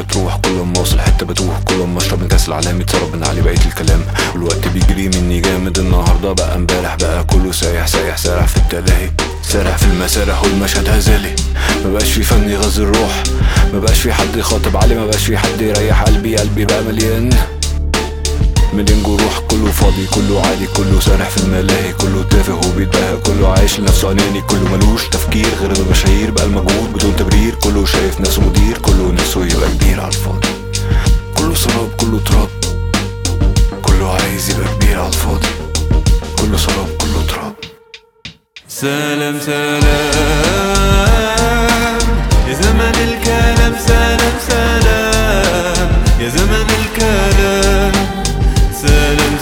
بتروح كل ما اوصل حته بتوه كل ما اشرب من كاس العالم يتسرب من علي بقيه الكلام والوقت بيجري مني جامد النهارده بقى امبارح بقى كله سايح سايح سارح في التلاهي سارح في المسارح والمشهد هزالي مبقاش في فن يغذي الروح مبقاش في حد يخاطب علي مبقاش في حد يريح قلبي قلبي بقى مليان مليان جروح كله فاضي كله عادي كله سارح في الملاهي كله تافه وبيتباهى كله عايش لنفسه اناني كله ملوش تفكير غير المشاهير بقى المجهود بدون تبرير كله شايف نفسه مدير كله نفسه يبقى كبير على الفاضي كله سراب كله تراب كله عايز يبقى كبير على الفاضي كله سراب كله تراب سلام سلام يا زمن الكلام سلام سلام يا زمن الكلام سلام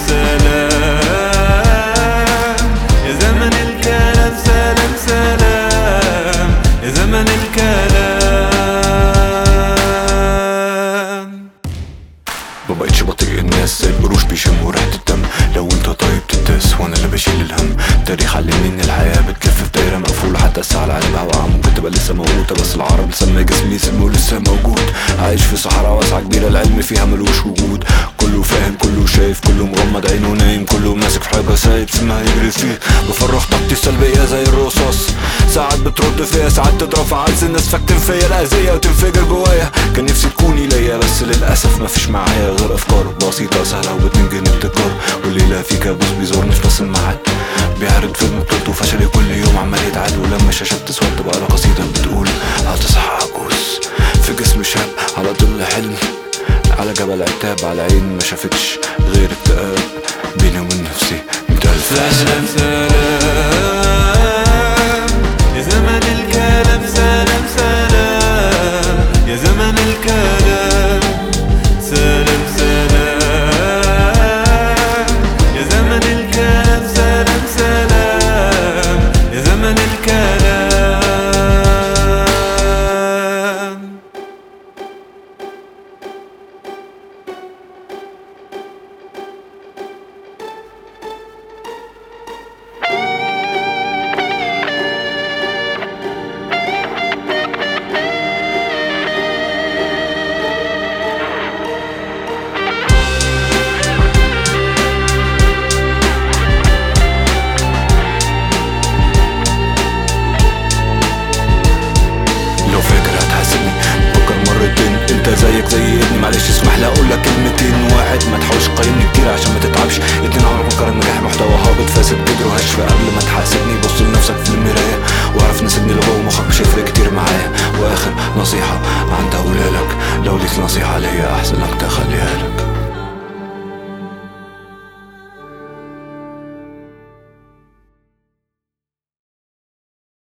سلام يا زمن الكلام سلام سلام يا زمن الكلام ما بقتش بطيء الناس زي القروش بيشموا ريحة الدم لو انت طيب تداس وانا اللي بشيل الهم التاريخ علمني ان الحياة بتلف في دايرة مقفولة حتى الساعة اللي عليها وقع ممكن تبقى لسه موجودة بس العرب لسه جسمي سمه لسه موجود عايش في صحراء واسعة كبيرة العلم فيها ملوش وجود كله فاهم كله شايف كله مغمض عينه نايم كله ماسك في حاجة سايب سمها يجري فيه بفرغ طاقتي السلبية زي الرصاص ساعات بترد فيا ساعات تضرب في عز الناس فاكتم فيا الأذية وتنفجر جوايا كان نفسي تكوني ليا بس للأسف مفيش معايا غير أفكار بسيطة سهلة وبتنجن ابتكار والليلة في كابوس بيزورني في راس الميعاد بيعرض فيلم بطولته فشلي كل يوم عمال يتعاد ولما الشاشة بتسود تبقى لها قصيدة بتقول هتصحى عجوز في جسم شاب على ظل حلم على جبل عتاب على عين ما شافتش غير اكتئاب بيني وبين نفسي انت الفاسد سلام سلام يا زمن الكلام سلام سلام يا زمن الكلام سلام سلام يا زمن الكلام سلام سلام يا زمن الكلام لو فاكر هتحاسبني فكر مرتين انت زيك زي ابني معلش اسمح لي اقول لك كلمتين واحد ما تحاولش تقيمني كتير عشان ما تتعبش اتنين عمرك ما قارن نجاح محتوى هابط فاسد بيدرو هشف قبل ما